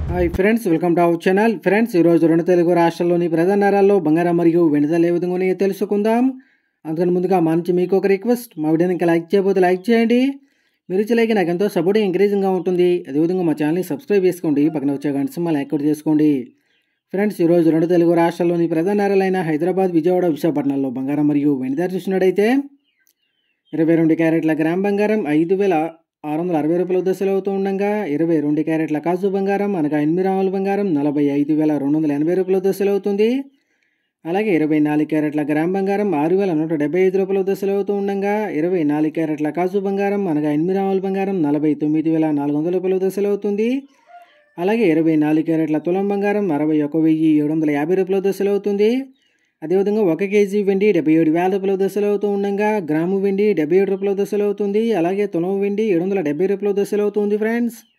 hi friends welcome to our channel friends ఈరోజు రెండు తెలుగు రాష్ట్రాల్లోని ప్రధాన నగరాల్లో బంగారం మరియు వెనుదల ఏ విధంగా ఉన్నాయో తెలుసుకుందాం అందుకని ముందుగా మా నుంచి మీకు ఒక రిక్వెస్ట్ మా వీడియోని ఇంకా లైక్ చేయబోతే లైక్ చేయండి మీరు ఇచ్చలేక నాకు ఎంతో సపోర్ట్ ఎంకరేజింగ్గా ఉంటుంది అదేవిధంగా మా ఛానల్ని సబ్స్క్రైబ్ చేసుకోండి పక్కన వచ్చే గంట సింహల్ యాక్టివేట్ చేసుకోండి ఫ్రెండ్స్ ఈరోజు రెండు తెలుగు రాష్ట్రాల్లోని ప్రధాన నగరాలైన హైదరాబాద్ విజయవాడ విశాఖపట్నంలో బంగారం మరియు వెండి ధర చూసినట్టయితే ఇరవై రెండు క్యారెట్ల గ్రామ్ బంగారం ఐదు వేల ఆరు వందల అరవై రూపాయల దశలు అవుతూ ఉండగా ఇరవై రెండు క్యారెట్ల కాజు బంగారం అనగా ఎనిమిది రాముల బంగారం నలభై ఐదు వేల రెండు వందల ఎనభై రూపాయల దశలు అవుతుంది అలాగే ఇరవై నాలుగు క్యారెట్ల గ్రామ్ బంగారం ఆరు వేల నూట డెబ్బై ఐదు రూపాయల దశలు అవుతూ ఉండగా ఇరవై నాలుగు క్యారెట్ల కాజు బంగారం అనగా ఎనిమిది రాముల బంగారం నలభై తొమ్మిది వేల నాలుగు వందల రూపాయల దశలు అవుతుంది అలాగే ఇరవై నాలుగు క్యారెట్ల తులం బంగారం అరవై ఒక వెయ్యి ఏడు వందల యాభై రూపాయల దశలు అవుతుంది అదేవిధంగా ఒక కేజీ వెండి డెబ్బై ఏడు వేల రూపాయల దశలు అవుతూ ఉండగా గ్రాము వెండి డెబ్బై ఏడు రూపాయల దశలు అవుతుంది అలాగే తులం వెండి ఏడు వందల డెబ్బై రూపాయల దశలు అవుతుంది ఫ్రెండ్స్